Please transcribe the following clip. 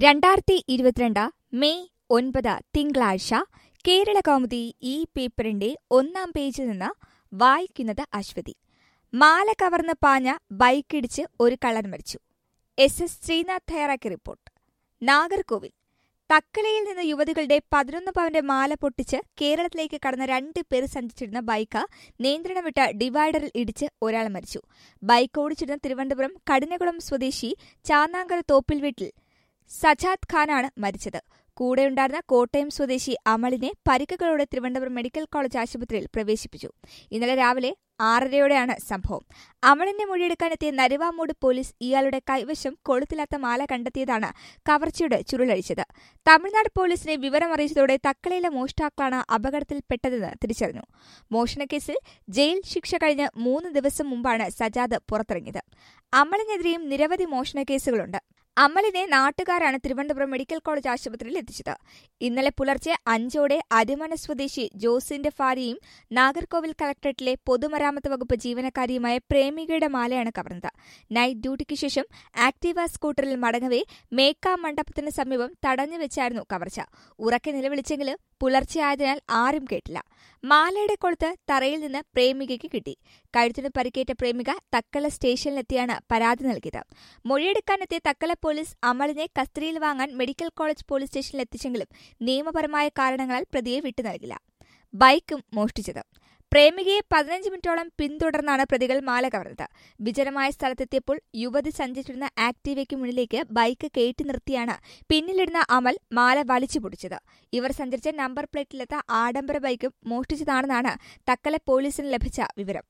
രണ്ടായിരത്തി ഇരുപത്തിരണ്ട് മെയ് ഒൻപത് തിങ്കളാഴ്ച കേരള കൗമുദി ഈ പേപ്പറിന്റെ ഒന്നാം പേജിൽ നിന്ന് വായിക്കുന്നത് അശ്വതി മാല കവർന്ന് പാഞ്ഞ ബൈക്കിടിച്ച് ഒരു കള്ളൻ മരിച്ചു എസ് എസ് ശ്രീനാഥ് തയ്യാറാക്കിയ റിപ്പോർട്ട് നാഗർകോവിൽ തക്കലയിൽ നിന്ന് യുവതികളുടെ പതിനൊന്ന് പവന്റെ മാല പൊട്ടിച്ച് കേരളത്തിലേക്ക് കടന്ന രണ്ട് പേർ സഞ്ചരിച്ചിരുന്ന ബൈക്ക് നിയന്ത്രണം വിട്ട ഡിവൈഡറിൽ ഇടിച്ച് ഒരാൾ മരിച്ചു ബൈക്ക് ഓടിച്ചിരുന്ന തിരുവനന്തപുരം കഠിനകുളം സ്വദേശി ചാന്നാങ്കര തോപ്പിൽ വീട്ടിൽ സജാദ് ഖാനാണ് മരിച്ചത് കൂടെയുണ്ടായിരുന്ന കോട്ടയം സ്വദേശി അമളിനെ പരിക്കുകളോടെ തിരുവനന്തപുരം മെഡിക്കൽ കോളേജ് ആശുപത്രിയിൽ പ്രവേശിപ്പിച്ചു ഇന്നലെ രാവിലെ ആറരയോടെയാണ് സംഭവം അമളിനെ മൊഴിയെടുക്കാനെത്തിയ നരുവാമൂട് പോലീസ് ഇയാളുടെ കൈവശം കൊളുത്തില്ലാത്ത മാല കണ്ടെത്തിയതാണ് കവർച്ചയുടെ ചുരുളഴിച്ചത് തമിഴ്നാട് പോലീസിനെ വിവരമറിയിച്ചതോടെ തക്കളയിലെ മോഷ്ടാക്കളാണ് അപകടത്തിൽപ്പെട്ടതെന്ന് തിരിച്ചറിഞ്ഞു മോഷണക്കേസിൽ ജയിൽ ശിക്ഷ കഴിഞ്ഞ് മൂന്ന് ദിവസം മുമ്പാണ് സജാദ് പുറത്തിറങ്ങിയത് അമളിനെതിരെയും നിരവധി മോഷണക്കേസുകളുണ്ട് അമലിനെ നാട്ടുകാരാണ് തിരുവനന്തപുരം മെഡിക്കൽ കോളേജ് ആശുപത്രിയിൽ എത്തിച്ചത് ഇന്നലെ പുലർച്ചെ അഞ്ചോടെ അരിമന സ്വദേശി ജോസിന്റെ ഭാര്യയും നാഗർകോവിൽ കളക്ടറേറ്റിലെ പൊതുമരാമത്ത് വകുപ്പ് ജീവനക്കാരിയുമായ പ്രേമികയുടെ മാലയാണ് കവർന്നത് നൈറ്റ് ഡ്യൂട്ടിക്ക് ശേഷം ആക്ടീവ സ്കൂട്ടറിൽ മടങ്ങവേ മേക്ക മണ്ഡപത്തിന് സമീപം തടഞ്ഞു വെച്ചായിരുന്നു കവർച്ച ഉറക്കെ നിലവിളിച്ചെങ്കിലും പുലർച്ചെയായതിനാൽ ആരും കേട്ടില്ല മാലയുടെ കൊളുത്ത് തറയിൽ നിന്ന് പ്രേമികയ്ക്ക് കിട്ടി കഴുത്തിന് പരിക്കേറ്റ പ്രേമിക തക്കല സ്റ്റേഷനിലെത്തിയാണ് പരാതി നൽകിയത് മൊഴിയെടുക്കാനെത്തിയ തക്കല പോലീസ് അമലിനെ കസ്റ്റഡിയിൽ വാങ്ങാൻ മെഡിക്കൽ കോളേജ് പോലീസ് സ്റ്റേഷനിൽ എത്തിച്ചെങ്കിലും നിയമപരമായ കാരണങ്ങളാൽ പ്രതിയെ വിട്ടു നൽകില്ല ബൈക്കും മോഷ്ടിച്ചത് പ്രേമികയെ പതിനഞ്ച് മിനിറ്റോളം പിന്തുടർന്നാണ് പ്രതികൾ മാല കവർന്നത് വിജനമായ സ്ഥലത്തെത്തിയപ്പോൾ യുവതി സഞ്ചരിച്ചിരുന്ന ആക്ടീവയ്ക്ക് മുന്നിലേക്ക് ബൈക്ക് കയറ്റി നിർത്തിയാണ് പിന്നിലിരുന്ന അമൽ മാല വലിച്ചു പൊടിച്ചത് ഇവർ സഞ്ചരിച്ച നമ്പർ പ്ലേറ്റിലെത്ത ആഡംബര ബൈക്കും മോഷ്ടിച്ചതാണെന്നാണ് തക്കല പോലീസിന് ലഭിച്ച വിവരം